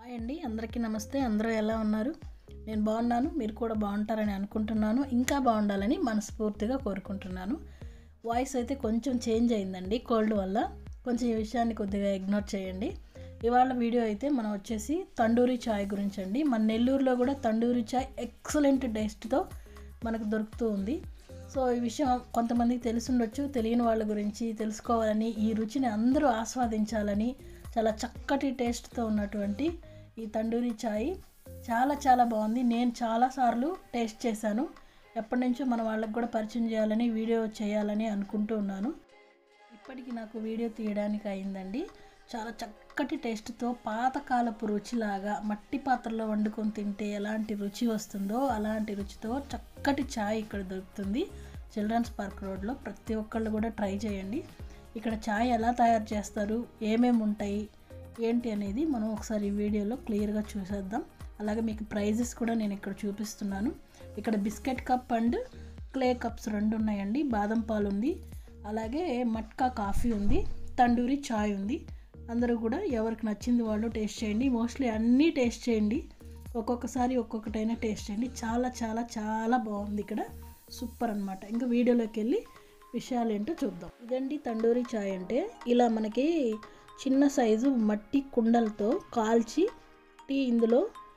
Hi అండి అందరికీ నమస్తే అందరూ ఎలా ఉన్నారు నేను బాగున్నాను మీరు కూడా బాగుంటారని అనుకుంటున్నాను ఇంకా బాగుండాలని మనస్ఫూర్తిగా కోరుకుంటున్నాను వాయిస్ అయితే కొంచెం చేంజ్ అయిందండి కోల్డ్ వల్ల కొంచెం ఈ విషయాన్ని కొద్దిగా ఇగ్నోర్ చేయండి ఇవాళ వీడియో అయితే మనం వచ్చేసి తండూరి చాయ్ గురించి అండి మన నెల్లూరులో కూడా తండూరి చాయ్ ఎక్సలెంట్ టేస్ట్తో మనకు దొరుకుతూ ఉంది సో ఈ విషయం కొంతమందికి తెలిసుండొచ్చు తెలియని వాళ్ళ గురించి తెలుసుకోవాలని ఈ రుచిని అందరూ ఆస్వాదించాలని చాలా చక్కటి టేస్ట్తో ఉన్నటువంటి ఈ తండూరి చాయ్ చాలా చాలా బాగుంది నేను చాలాసార్లు టేస్ట్ చేశాను ఎప్పటి నుంచో మన వాళ్ళకి కూడా పరిచయం చేయాలని వీడియో చేయాలని అనుకుంటూ ఉన్నాను ఇప్పటికి నాకు వీడియో తీయడానికి అయిందండి చాలా చక్కటి టేస్ట్తో పాతకాలపు రుచిలాగా మట్టి పాత్రలో వండుకొని తింటే ఎలాంటి రుచి వస్తుందో అలాంటి రుచితో చక్కటి ఛాయ్ ఇక్కడ దొరుకుతుంది చిల్డ్రన్స్ పార్క్ రోడ్లో ప్రతి ఒక్కళ్ళు కూడా ట్రై చేయండి ఇక్కడ ఛాయ్ ఎలా తయారు చేస్తారు ఏమేమి ఉంటాయి ఏంటి అనేది మనం ఒకసారి ఈ వీడియోలో క్లియర్గా చూసేద్దాం అలాగే మీకు ప్రైజెస్ కూడా నేను ఇక్కడ చూపిస్తున్నాను ఇక్కడ biscuit cup and clay cups రెండు ఉన్నాయండి బాదం పాలు ఉంది అలాగే మట్కా కాఫీ ఉంది తండూరి చాయ్ ఉంది అందరూ కూడా ఎవరికి నచ్చింది వాళ్ళు టేస్ట్ చేయండి మోస్ట్లీ అన్నీ టేస్ట్ చేయండి ఒక్కొక్కసారి ఒక్కొక్కటైనా టేస్ట్ చేయండి చాలా చాలా చాలా బాగుంది ఇక్కడ సూపర్ అనమాట ఇంకా వీడియోలోకి వెళ్ళి విషయాలు ఏంటో చూద్దాం ఇదండి తండూరి చాయ్ అంటే ఇలా మనకి చిన్న సైజు మట్టి కుండలతో కాల్చి టీ ఇందులో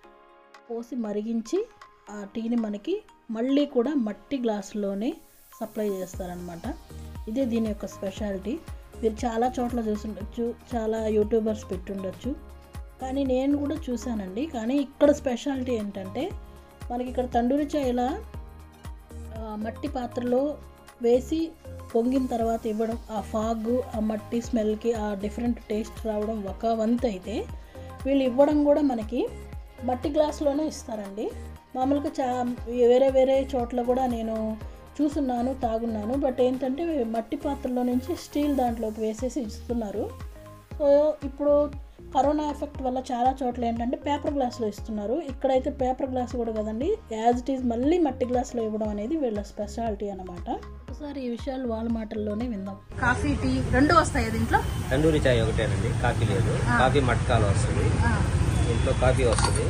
పోసి మరిగించి ఆ టీని మనకి మళ్ళీ కూడా మట్టి గ్లాసులోనే సప్లై చేస్తారనమాట ఇదే దీని యొక్క స్పెషాలిటీ మీరు చాలా చోట్ల చూసుండొచ్చు చాలా యూట్యూబర్స్ పెట్టుండొచ్చు కానీ నేను కూడా చూశానండి కానీ ఇక్కడ స్పెషాలిటీ ఏంటంటే మనకి ఇక్కడ తండూరి చాయ్ ఇలా ఆ, మట్టి పాత్రలో వేసి పొంగిన తర్వాత ఇవ్వడం ఆ ఫాగ్ ఆ మట్టి స్మెల్కి ఆ డిఫరెంట్ టేస్ట్ రావడం ఒక వంతు అయితే వీళ్ళు ఇవ్వడం కూడా మనకి మట్టి గ్లాసులోనే ఇస్తారండి మామూలుగా చా వేరే వేరే చోట్ల కూడా నేను చూసున్నాను తాగున్నాను బట్ ఏంటంటే మట్టి పాత్రలో నుంచి స్టీల్ దాంట్లోకి వేసేసి ఇస్తున్నారు సో ఇప్పుడు కరోనా ఎఫెక్ట్ వల్ల చాలా చోట్ల ఏంటంటే పేపర్ గ్లాస్లో ఇస్తున్నారు ఇక్కడైతే పేపర్ గ్లాస్ కూడా కదండి యాజ్ ఇట్ ఈజ్ మళ్ళీ మట్టి గ్లాస్లో ఇవ్వడం అనేది వీళ్ళ స్పెషాలిటీ అనమాట ఒకసారి ఈ విషయాలు వాళ్ళ మాటల్లోనే విందాం కాఫీ టీ రెండు వస్తాయి దీంట్లో తండూరి చాయ్ ఒకటేనండి కాఫీ లేదు కాఫీ మట్కాలు వస్తుంది ఇంట్లో కాఫీ వస్తుంది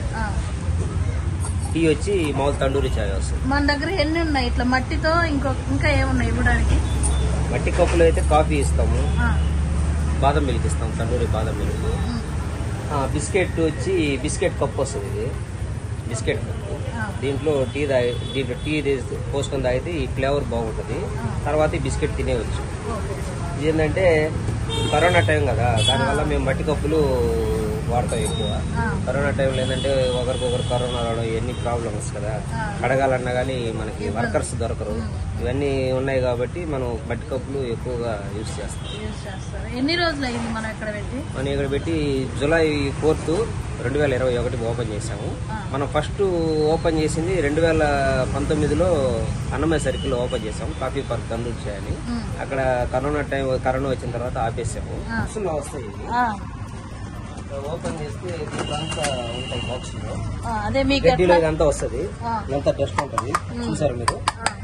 టీ వచ్చి మామూలు తండూరి చాయ్ వస్తుంది మన దగ్గర ఎన్ని ఉన్నాయి ఇట్లా మట్టితో ఇంకో ఇంకా ఏమున్నాయి ఇవ్వడానికి మట్టి కప్పులో అయితే కాఫీ ఇస్తాము బాదం మిల్క్ ఇస్తాం తండూరి బాదం మిల్క్ ఆ, బిస్కెట్ వచ్చి బిస్కెట్ కప్ వస్తుంది ఇది బిస్కెట్ కప్పు దీంట్లో టీ తాగి దీంట్లో టీ తీసి పోసుకొని తాగితే ఈ ఫ్లేవర్ బాగుంటుంది తర్వాత ఈ బిస్కెట్ తినేవచ్చు ఇది ఏంటంటే కరోనా టైం కదా దానివల్ల మేము మట్టి కప్పులు వాడతాం ఎక్కువ కరోనా టైంలో ఏంటంటే ఒకరికొకరు కరోనా రావడం ఇవన్నీ ప్రాబ్లమ్స్ కదా కడగాలన్నా కానీ మనకి వర్కర్స్ దొరకరు ఇవన్నీ ఉన్నాయి కాబట్టి మనం మట్టి కప్పులు ఎక్కువగా యూజ్ చేస్తాం యూజ్ చేస్తారు ఎన్ని రోజులు అయింది మనం ఇక్కడ పెట్టి మనం ఇక్కడ పెట్టి జూలై ఫోర్త్ రెండు వేల ఇరవై ఒకటి ఓపెన్ చేసాము మనం ఫస్ట్ ఓపెన్ చేసింది రెండు వేల పంతొమ్మిదిలో అన్నమయ్య సర్కిల్ ఓపెన్ చేసాము కాఫీ పార్క్ తందూరి చేయని అక్కడ కరోనా టైం కరోనా వచ్చిన తర్వాత ఆపేసాము బాక్సుల్లో వస్తాయి ఇవి. ఓపెన్ చేస్తే ఇదంతా ఉంటాయి బాక్స్ లో అదే మీకు గడ్డిలో ఇదంతా వస్తుంది ఆ. ఇదంతా డస్ట్ ఉంటుంది చూసారు మీరు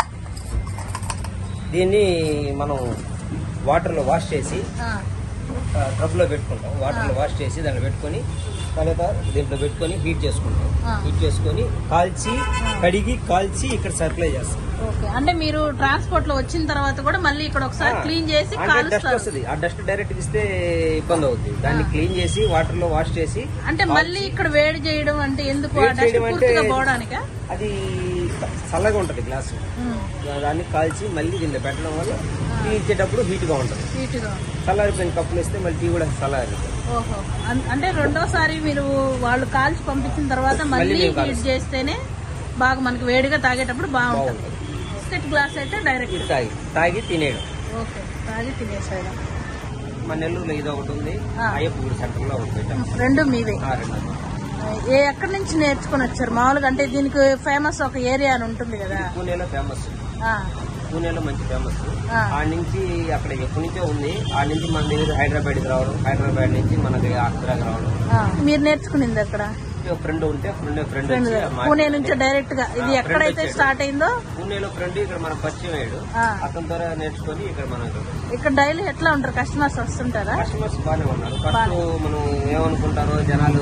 దీన్ని మనం వాటర్ లో వాష్ చేసి ట్రబ్ లో పెట్టుకుంటాం వాటర్ లో వాష్ చేసి దాంట్లో పెట్టుకొని తర్వాత దీంట్లో పెట్టుకొని హీట్ చేసుకుంటాం ఆ. హీట్ చేసుకొని కాల్చి కడిగి కాల్చి ఇక్కడ సప్లై చేస్తాం ఓకే అంటే మీరు ట్రాన్స్పోర్ట్ లో వచ్చిన తర్వాత కూడా మళ్ళీ ఇక్కడ ఒకసారి క్లీన్ చేసి అంటే డస్ట్ కాలుస్తారు వస్తుంది ఆ డస్ట్ డైరెక్ట్ ఇస్తే ఇబ్బంది అవుతుంది దాన్ని క్లీన్ చేసి వాటర్ లో వాష్ చేసి అంటే మళ్ళీ ఇక్కడ వేడి చేయడం అంటే ఎందుకు ఆ వేడి డస్ట్ చేయడం అంటే పూర్తిగా పోవడానికా అది చల్లగా ఉంటది గ్లాస్ దాన్ని కాల్చి మళ్ళీ దీంట్లో పెట్టడం వల్ల టీ ఇచ్చేటప్పుడు హీట్ గా ఉంటుంది హీట్ గా చల్లారిపోయిన కప్పులు ఇస్తే మళ్ళీ టీ కూడా చల్లారి ఓహో అన్- అంటే రెండోసారి మీరు వాళ్ళు కాల్చి పంపించిన తర్వాత మళ్ళీ మేము హీట్ చేస్తేనే బాగా మనకి వేడిగా తాగేటప్పుడు బాగుంటుంది బిస్కెట్ గ్లాస్ అయితే డైరెక్ట్ ఇది తాగి తాగి తినేయడం ఓకే తాగి తినేసేయడం మన నెల్లూరులో ఇది ఒకటి ఉంది ఆ. అయ్యప్ప గుడి సెంటర్ లో ఒకటి పెట్టాం రెండు మీవే ఆ, రెండు ఏ ఎక్కడి నుంచి నేర్చుకొని వచ్చారు మామూలుగా అంటే దీనికి ఫేమస్ ఒక ఏరియా అని ఉంటుంది కదా పూణేలో ఫేమస్ ఆ, పూణేలో మంచి ఫేమస్ ఆ. ఆ నుంచి అక్కడ ఎప్పటి నుంచో ఉంది ఆ నుంచి మన దగ్గర హైదరాబాద్కి రావడం హైదరాబాద్ నుంచి మనకి ఆంధ్రాకి రావడం ఆ. మీరు నేర్చుకునింది అక్కడ ఫ్రెండ్ ఉంటే ఫ్రెండ్ ఫ్రెండ్ ఫ్రెండ్ వచ్చి పుణే మాట్లాడి- నుంచి డైరెక్ట్ గా ఇది ఆ, ఎక్కడైతే ఫ్రెండ్ స్టార్ట్ అయిందో పూణేలో ఫ్రెండ్ ఇక్కడ మన పరిచయం అయ్యాడు ఆ. అతని ద్వారా నేర్చుకొని ఇక్కడ మనం ఇక్కడ డైలీ ఎట్లా ఉంటారు కస్టమర్స్ వస్తుంటారా కస్టమర్స్ బాగానే ఉన్నారు ఫస్ట్ మనం ఏమనుకుంటారో జనాలు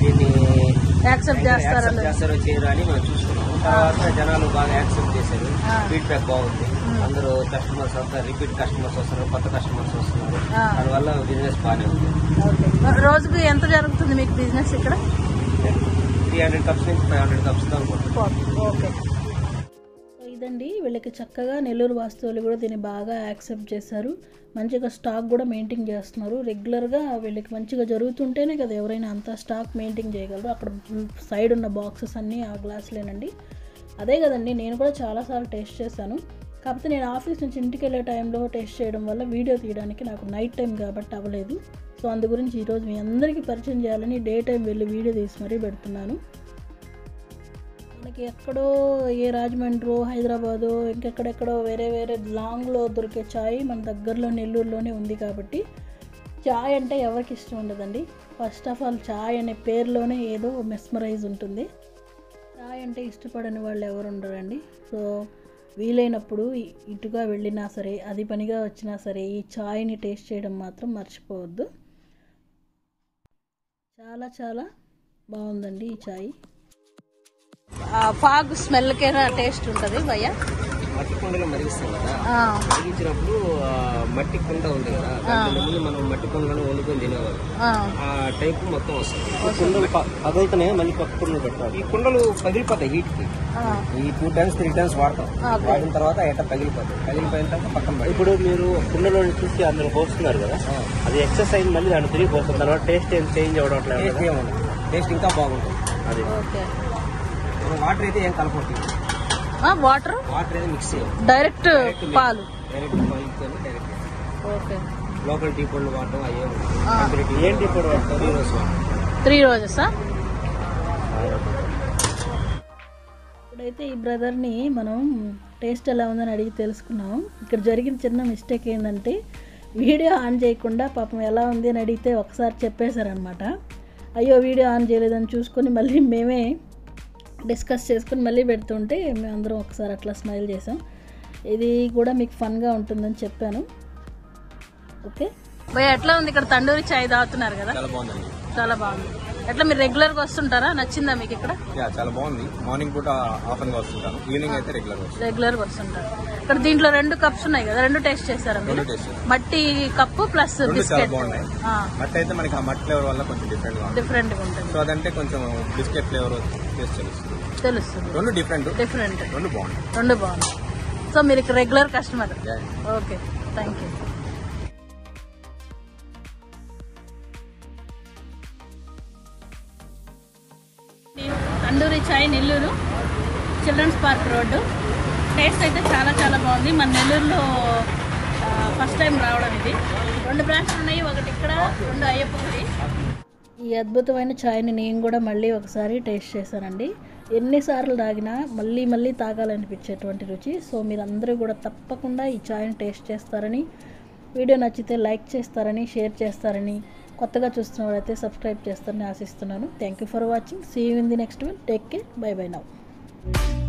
దీన్ని యాక్సెప్ట్ చేస్తారా యాక్సెప్ట్ చేస్తారో చేయరో అని మనం చూసుకున్నాం తర్వాత జనాలు బాగా యాక్సెప్ట్ చేశారు ఆ. ఫీడ్బ్యాక్ బాగుంది అందరూ కస్టమర్స్ అంతా రిపీట్ కస్టమర్స్ వస్తారు కొత్త కస్టమర్స్ వస్తున్నారు ఆ. దానివల్ల బిజినెస్ బాగానే ఉంది ఓకే రోజుకు ఎంత జరుగుతుంది మీకు బిజినెస్ ఇక్కడ త్రీ హండ్రెడ్ కప్స్ నుంచి ఫైవ్ హండ్రెడ్ కప్స్ దాకా ఉంటుంది ఓకే సో ఇదండి వీళ్ళకి చక్కగా నెల్లూరు వాస్తువులు కూడా దీన్ని బాగా యాక్సెప్ట్ చేశారు మంచిగా స్టాక్ కూడా మెయింటైన్ చేస్తున్నారు రెగ్యులర్గా వీళ్ళకి మంచిగా జరుగుతుంటేనే కదా ఎవరైనా అంత స్టాక్ మెయింటైన్ చేయగలరు అక్కడ సైడ్ ఉన్న బాక్సెస్ అన్నీ ఆ గ్లాసులేనండి అదే కదండి నేను కూడా చాలాసార్లు టేస్ట్ చేశాను కాకపోతే నేను ఆఫీస్ నుంచి ఇంటికి వెళ్ళే టైంలో టేస్ట్ చేయడం వల్ల వీడియో తీయడానికి నాకు నైట్ టైం కాబట్టి అవ్వలేదు సో అందు గురించి ఈరోజు మీ అందరికీ పరిచయం చేయాలని డే టైం వెళ్ళి వీడియో తీసి మరీ పెడుతున్నాను మనకి ఎక్కడో ఏ రాజమండ్రి హైదరాబాదు ఇంకెక్కడెక్కడో వేరే వేరే లాంగ్లో దొరికే చాయ్ మన దగ్గరలో నెల్లూరులోనే ఉంది కాబట్టి చాయ్ అంటే ఎవరికి ఇష్టం ఉండదండి ఫస్ట్ ఆఫ్ ఆల్ చాయ్ అనే పేరులోనే ఏదో మెస్మరైజ్ ఉంటుంది చాయ్ అంటే ఇష్టపడని వాళ్ళు ఎవరు ఉండరండి సో వీలైనప్పుడు ఇ- ఇటుగా వెళ్ళినా సరే అది పనిగా వచ్చినా సరే ఈ చాయ్ని టేస్ట్ చేయడం మాత్రం మర్చిపోవద్దు చాలా చాలా బాగుందండి ఈ చాయ్ ఫాగ్ స్మెల్కైనా టేస్ట్ ఉంటుంది భయ్య మట్టి కుండలో మరిగిస్తాం కదా మరిగించినప్పుడు ఆ, మట్టి కుండ ఉంది కదా దాంట్లో ముందు మనం మట్టి కుండలో వండుకొని తినేవాళ్ళం ఆ టైప్ మొత్తం వస్తుంది కుండలు పగులుతున్నాయి మళ్ళీ పక్క కుండలు పెట్టాలి ఈ కుండలు పగిలిపోతాయి హీట్ కి ఈ టూ టైమ్స్ త్రీ టైమ్స్ వాడతాం వాడిన తర్వాత ఎట్ట పగిలిపోతాయి పగిలిపోయిన తర్వాత పక్కన పడి ఇప్పుడు మీరు కుండలో చూసి అందులో పోస్తున్నారు కదా అది ఎక్సెస్ అయింది మళ్ళీ దాన్ని తిరిగి పోస్తుంది తర్వాత టేస్ట్ ఏం చేంజ్ అవ్వడం అట్లా ఏం టేస్ట్ లేదా? ఏముండదు టేస్ట్ ఇంకా బాగుంటుంది అది ఓకే వాటర్ అయితే ఏం కలపట్లేదు వాటర్ వాటర్ అయితే మిక్స్ చేయాలి డైరెక్ట్ పాలు డైరెక్ట్ పలుకొని డైరెక్ట్ ఓకే లోకల్ టీ పొడులు వాడటం అయ్యే ఆ. ఏంటి ఇప్పుడు వాడతారు ఈ రోజు త్రీ రోజెసా ఇప్పుడైతే ఈ బ్రదర్ని మనం టేస్ట్ ఎలా ఉందని అడిగి తెలుసుకున్నాం ఇక్కడ జరిగిన చిన్న మిస్టేక్ ఏంటంటే వీడియో ఆన్ చేయకుండా పాపం ఎలా ఉంది అని అడిగితే ఒకసారి చెప్పేశారనమాట అయ్యో వీడియో ఆన్ చేయలేదని చూసుకొని మళ్ళీ మేమే డిస్కస్ చేసుకొని మళ్ళీ పెడుతుంటే మేమందరం ఒకసారి అట్లా స్మైల్ చేసాం ఇది కూడా మీకు ఫన్గా ఉంటుందని చెప్పాను ఓకే భయ ఎట్లా ఉంది ఇక్కడ తండూరి చాయ్ తాగుతున్నారు కదా చాలా బాగుందండి చాలా బాగుంది ఎట్లా మీరు రెగ్యులర్గా వస్తుంటారా నచ్చిందా మీకు ఇక్కడ యా చాలా బాగుంది మార్నింగ్ పూట ఆఫ్ గా వస్తుంటాను ఈవినింగ్ అయితే రెగ్యులర్ వస్తుంది రెగ్యులర్గా వస్తుంటారు ఇక్కడ దీంట్లో రెండు కప్స్ ఉన్నాయి కదా రెండు టేస్ట్ చేస్తారా మీరు రెండు taste చేశాను. మట్టి కప్పు ప్లస్ రెండు చాలా బిస్కెట్ బాగున్నాయి మట్టి అయితే మనకి ఆ మట్టి ఫ్లేవర్ వల్ల కొంచెం డిఫరెంట్ గా ఉంది డిఫరెంట్గా ఉంటుంది సో అదంటే కొంచెం బిస్కెట్ ఫ్లేవర్ టేస్ట్ తెలుస్తుంది తెలుస్తుంది రెండు డిఫరెంట్ డిఫరెంట్ రెండు బాగున్నాయి రెండు బాగుంది సో మీరు ఇక్కడ regular customer Yeah. Okay thank you tandoori chai Nellore children's park road taste అయితే చాలా చాలా బాగుంది మన నెల్లూరులో ఫస్ట్ టైం రావడం ఇది రెండు బ్రాంచ్లు ఉన్నాయి ఒకటి ఇక్కడ రెండు అయ్యప్ప గుడి ఈ అద్భుతమైన ఛాయ్ని నేను కూడా మళ్ళీ ఒకసారి టేస్ట్ చేశానండి ఎన్నిసార్లు తాగినా మళ్ళీ మళ్ళీ తాగాలనిపించేటువంటి రుచి సో మీరందరూ కూడా తప్పకుండా ఈ ఛాయ్ని టేస్ట్ చేస్తారని వీడియో నచ్చితే లైక్ చేస్తారని షేర్ చేస్తారని కొత్తగా చూస్తున్న వారైతే సబ్స్క్రైబ్ చేస్తారని ఆశిస్తున్నాను thank you for watching see you in the next one take care bye bye now